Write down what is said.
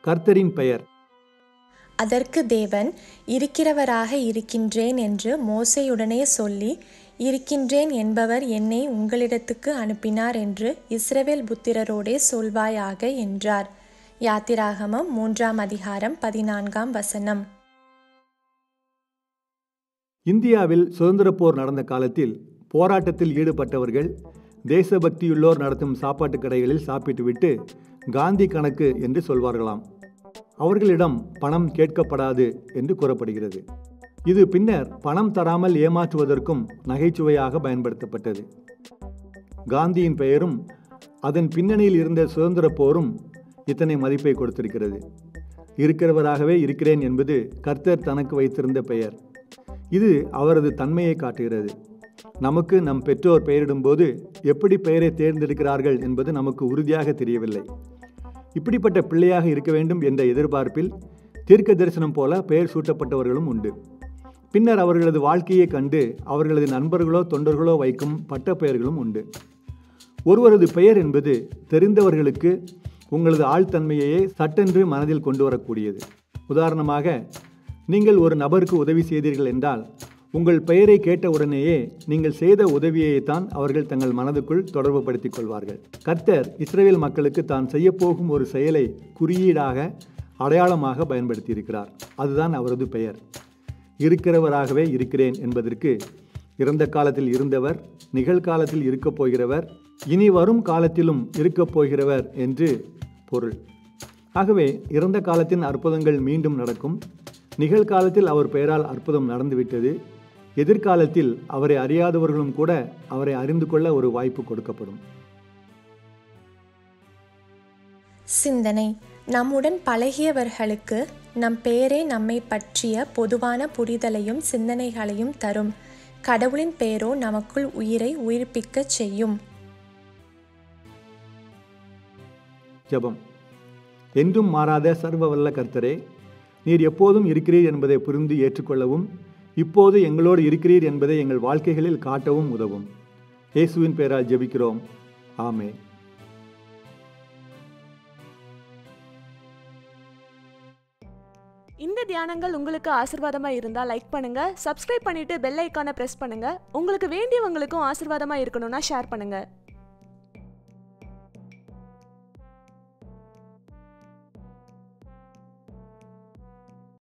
கர்த்தரின் பெயர் அதற்கு தேவன் இருக்கிறவராக இருக்கின்றேன் என்று மோசையுடனே சொல்லி இருக்கின்றேன் என்பவர் என்னை உங்களிடத்துக்கு அனுப்பினார் என்று இஸ்ரவேல் புத்திரரோடே சொல்வாயாக என்றார் யாத்திராகமம் மூன்றாம் அதிகாரம் பதினான்காம் வசனம் இந்தியாவில் சுதந்திரப் போர் நடந்த காலத்தில் போராட்டத்தில் ஈடுபட்டவர்கள் தேசபக்தியுள்ளோர் நடத்தும் சாப்பாட்டு கடைகளில் சாப்பிட்டுவிட்டு காந்தி கணக்கு என்று சொல்வார்களாம் அவர்களிடம் பணம் கேட்கப்படாது என்று கூறப்படுகிறது இது பின்னர் பணம் தராமல் ஏமாற்றுவதற்கும் நகைச்சுவையாக பயன்படுத்தப்பட்டது காந்தியின் பெயரும் அதன் பின்னணியில் இருந்த சுதந்திர போரும் இத்தனை மதிப்பை கொடுத்திருக்கிறது இருக்கிறவராகவே இருக்கிறேன் என்பது கர்த்தர் தனக்கு வைத்திருந்த பெயர் இது அவரது தன்மையை காட்டுகிறது நமக்கு நம் பெற்றோர் பெயரிடும்போது எப்படி பெயரை தேர்ந்தெடுக்கிறார்கள் என்பது நமக்கு உறுதியாக தெரியவில்லை இப்படிப்பட்ட பிள்ளையாக இருக்க வேண்டும் என்ற எதிர்பார்ப்பில் தீர்க்க தரிசனம் போல பெயர் சூட்டப்பட்டவர்களும் உண்டு பின்னர் அவர்களது வாழ்க்கையை கண்டு அவர்களது நண்பர்களோ தொண்டர்களோ வைக்கும் பட்ட பெயர்களும் உண்டு ஒருவரது பெயர் என்பது தெரிந்தவர்களுக்கு உங்களது ஆழ்த்தன்மையையே சட்டென்று மனதில் கொண்டு வரக்கூடியது உதாரணமாக நீங்கள் ஒரு நபருக்கு உதவி செய்தீர்கள் என்றால் உங்கள் பெயரை கேட்ட உடனேயே நீங்கள் செய்த உதவியைத்தான் அவர்கள் தங்கள் மனதுக்குள் தொடர்பு படுத்திக் கொள்வார்கள் கர்த்தர் இஸ்ரேல் மக்களுக்கு தான் செய்யப்போகும் ஒரு செயலை குறியீடாக அடையாளமாக பயன்படுத்தியிருக்கிறார் அதுதான் அவரது பெயர் இருக்கிறவராகவே இருக்கிறேன் என்பதற்கு இறந்த காலத்தில் இருந்தவர் நிகழ்காலத்தில் இருக்கப் போகிறவர் இனி வரும் காலத்திலும் இருக்கப் போகிறவர் என்று பொருள் ஆகவே இறந்த காலத்தின் அற்புதங்கள் மீண்டும் நடக்கும் நிகழ்காலத்தில் அவர் பெயரால் அற்புதம் நடந்துவிட்டது எதிர்காலத்தில் அவரை அறியாதவர்களும் கூட அவரை அறிந்து கொள்ள ஒரு வாய்ப்பு கொடுக்கப்படும் சிந்தனை நம்முடன் பழகியவர்களுக்கு நம் பெயரே நம்மை பற்றிய பொதுவான புரிதலையும் சிந்தனைகளையும் தரும் கடவுளின் பெயரோ நமக்குள் உயிரை உயிர்ப்பிக்கச் செய்யும் ஜெபம் என்றும் மாறாத சர்வ வல்ல கர்த்தரே நீர் எப்போதும் இருக்கிறீர் என்பதை புரிந்து ஏற்றுக்கொள்ளவும் இப்போது எங்களோடு இருக்கிறீர் என்பதை எங்கள் வாழ்க்கைகளில் காட்டவும் உதவும் இயேசுவின் பெயரால் ஜெபிக்கிறோம் ஆமே இந்த தியானங்கள் உங்களுக்கு ஆசீர்வாதமாக இருந்தால் லைக் பண்ணுங்க சப்ஸ்கிரைப் பண்ணிட்டு பெல் ஐக்கானை ப்ரெஸ் பண்ணுங்க உங்களுக்கு வேண்டியவங்களுக்கும் ஆசீர்வாதமாக இருக்கணும்னா ஷேர் பண்ணுங்க